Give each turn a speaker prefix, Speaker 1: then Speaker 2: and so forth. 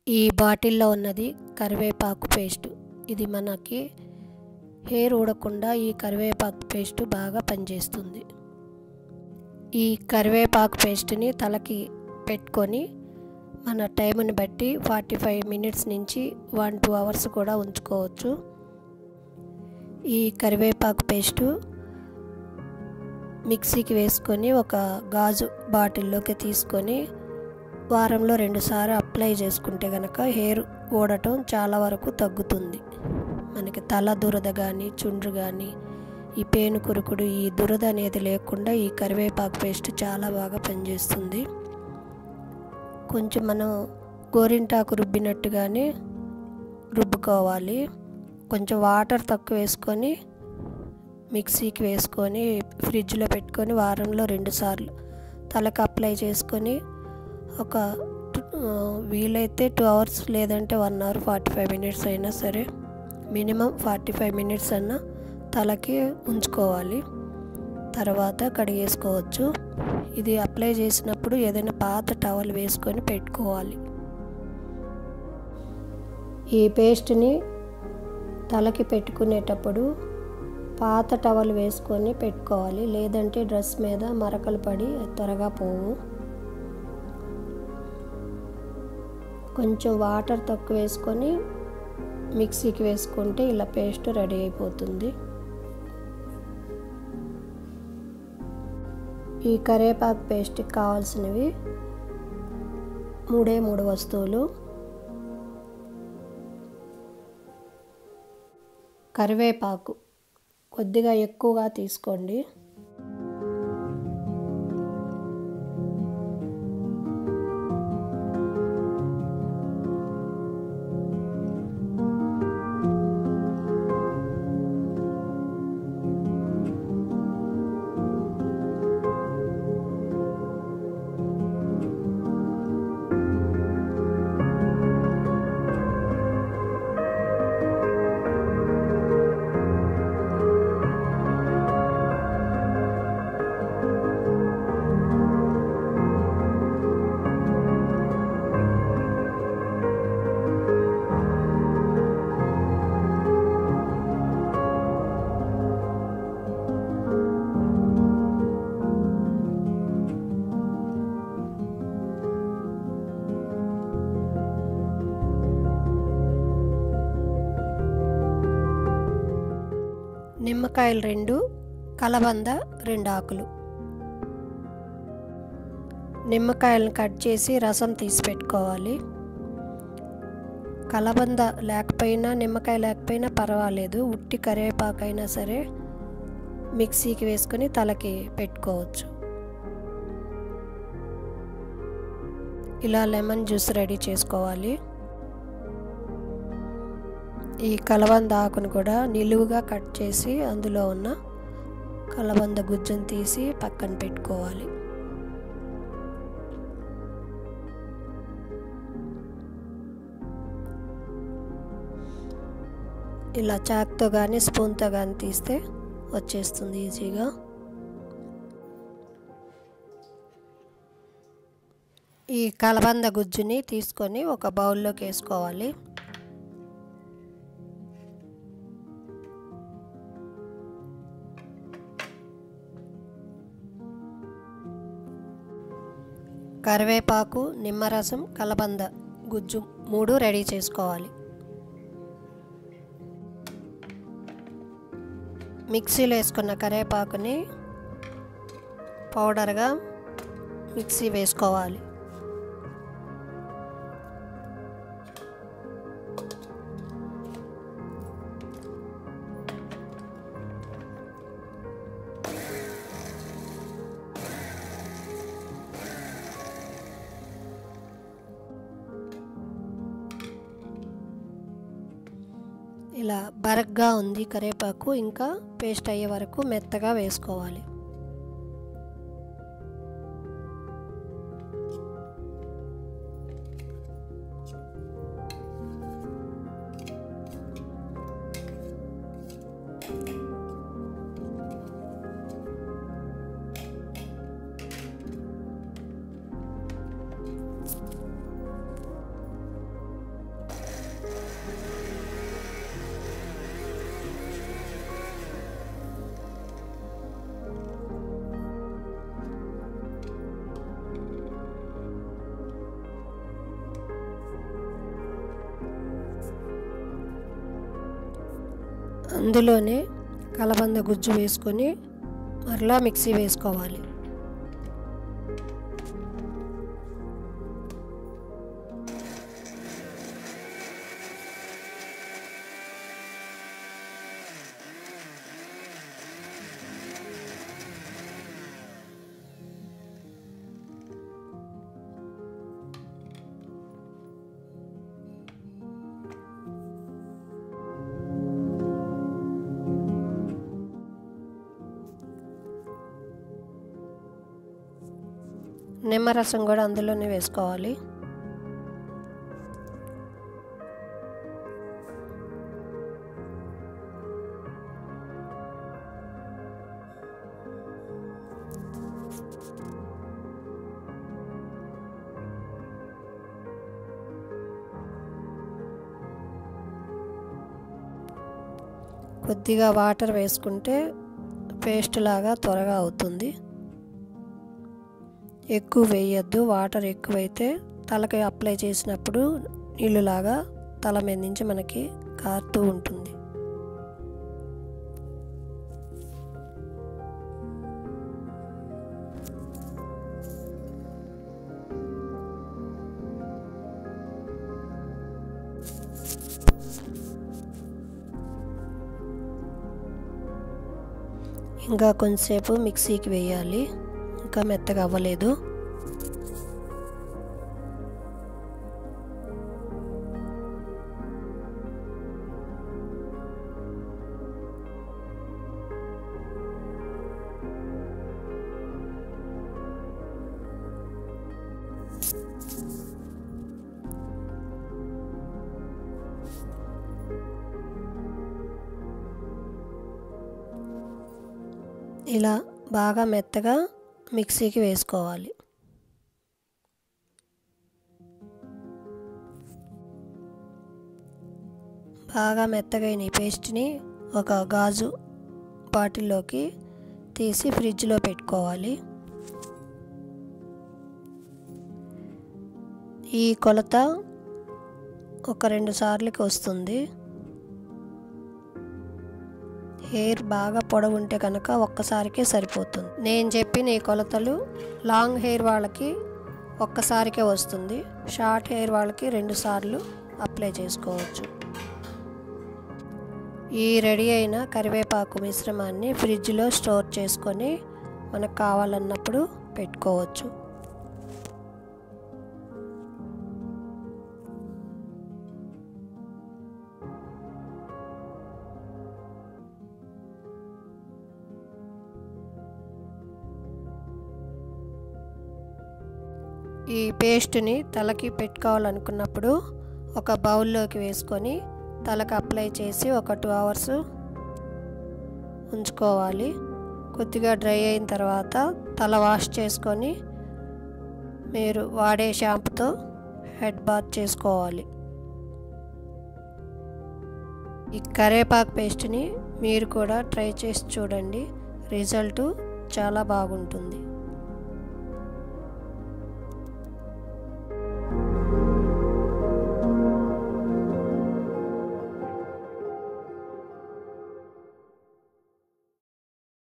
Speaker 1: ఈ బాటిల్లో ఉన్నది కరివేపాకు పేస్ట్ ఇది మనకి హెయిర్ ఊడకుండా ఈ కరివేపాకు పేస్ట్ బాగా పనిచేస్తుంది ఈ కరివేపాకు పేస్ట్ని తలకి పెట్టుకొని మన టైంని బట్టి ఫార్టీ ఫైవ్ మినిట్స్ నుంచి వన్ టూ అవర్స్ కూడా ఉంచుకోవచ్చు ఈ కరివేపాకు పేస్టు మిక్సీకి వేసుకొని ఒక గాజు బాటిల్లోకి తీసుకొని వారంలో రెండుసార్లు అప్లై చేసుకుంటే కనుక హెయిర్ ఊడటం చాలా వరకు తగ్గుతుంది మనకి తల దురద కానీ చుండ్రు కానీ ఈ పేను కురుకుడు ఈ దురద అనేది లేకుండా ఈ కరివేపాకు పేస్ట్ చాలా బాగా పనిచేస్తుంది కొంచెం మనం గోరింటాకు రుబ్బినట్టుగానే రుబ్బుకోవాలి కొంచెం వాటర్ తక్కువ వేసుకొని మిక్సీకి వేసుకొని ఫ్రిడ్జ్లో పెట్టుకొని వారంలో రెండుసార్లు తలకు అప్లై చేసుకొని ఒక వీలైతే టూ అవర్స్ లేదంటే one hour forty five minutes అయినా సరే మినిమం ఫార్టీ ఫైవ్ మినిట్స్ అన్నా తలకి ఉంచుకోవాలి తర్వాత కడిగేసుకోవచ్చు ఇది అప్లై చేసినప్పుడు ఏదైనా పాత టవల్ వేసుకొని పెట్టుకోవాలి ఈ పేస్ట్ని తలకి పెట్టుకునేటప్పుడు పాత టవల్ వేసుకొని పెట్టుకోవాలి లేదంటే డ్రెస్ మీద మరకలు పడి త్వరగా పోవు కొంచెం వాటర్ తక్కువ వేసుకొని మిక్సీకి వేసుకుంటే ఇలా పేస్ట్ రెడీ అయిపోతుంది ఈ కరివేపాకు పేస్ట్కి కావాల్సినవి మూడే మూడు వస్తువులు కరివేపాకు కొద్దిగా ఎక్కువగా తీసుకోండి నిమ్మకాయలు రెండు కలబంద రెండు ఆకులు నిమ్మకాయలను కట్ చేసి రసం తీసి పెట్టుకోవాలి కలబంద లేకపోయినా నిమ్మకాయ లేకపోయినా పర్వాలేదు ఉట్టి కరివేపాకు అయినా సరే మిక్సీకి వేసుకొని తలకి పెట్టుకోవచ్చు ఇలా లెమన్ జ్యూస్ రెడీ చేసుకోవాలి ఈ కలబంద ఆకును కూడా నిలువుగా కట్ చేసి అందులో ఉన్న కలబంద గుజ్జును తీసి పక్కన పెట్టుకోవాలి ఇలా చాక్తో కానీ స్పూన్తో కానీ తీస్తే వచ్చేస్తుంది ఈజీగా ఈ కలబంద గుజ్జుని తీసుకొని ఒక బౌల్లోకి వేసుకోవాలి కరివేపాకు నిమ్మరసం కలబంద గుజ్జు మూడు రెడీ చేసుకోవాలి మిక్సీలో వేసుకున్న కరివేపాకుని పౌడర్గా మిక్సీ వేసుకోవాలి ఇలా బరగ్గా ఉంది కరివేపాకు ఇంకా పేస్ట్ అయ్యే వరకు మెత్తగా వేసుకోవాలి అందులోనే కలబంద గుజ్జు వేసుకొని మరలా మిక్సీ వేసుకోవాలి నిమ్మరసం కూడా అందులోనే వేసుకోవాలి కొద్దిగా వాటర్ వేసుకుంటే పేస్ట్ లాగా త్వరగా అవుతుంది ఎక్కువ వేయద్దు వాటర్ ఎక్కువైతే తలకి అప్లై చేసినప్పుడు నీళ్ళులాగా తల మీద నుంచి మనకి కారుతూ ఉంటుంది ఇంకా కొంచెంసేపు మిక్సీకి వేయాలి ఇంకా మెత్తగా అవ్వలేదు ఇలా బాగా మెత్తగా మిక్సీకి వేసుకోవాలి బాగా మెత్తగైన ఈ పేస్ట్ని ఒక గాజు బాటిల్లోకి తీసి ఫ్రిడ్జ్లో పెట్టుకోవాలి ఈ కొలత ఒక రెండు సార్లకి వస్తుంది హెయిర్ బాగా పొడవుంటే కనుక ఒక్కసారికే సరిపోతుంది నేను చెప్పిన ఈ కొలతలు లాంగ్ హెయిర్ వాళ్ళకి ఒక్కసారికే వస్తుంది షార్ట్ హెయిర్ వాళ్ళకి రెండు సార్లు అప్లై చేసుకోవచ్చు ఈ రెడీ అయిన కరివేపాకు మిశ్రమాన్ని ఫ్రిడ్జ్లో స్టోర్ చేసుకొని మనకు కావాలన్నప్పుడు పెట్టుకోవచ్చు ఈ పేస్ట్ని తలకి పెట్టుకోవాలనుకున్నప్పుడు ఒక బౌల్లోకి వేసుకొని తలకు అప్లై చేసి ఒక టూ అవర్స్ ఉంచుకోవాలి కొద్దిగా డ్రై అయిన తర్వాత తల వాష్ చేసుకొని మీరు వాడే షాంపుతో హెడ్ బాత్ చేసుకోవాలి ఈ కరేపాకు పేస్ట్ని మీరు కూడా ట్రై చేసి చూడండి రిజల్ట్ చాలా బాగుంటుంది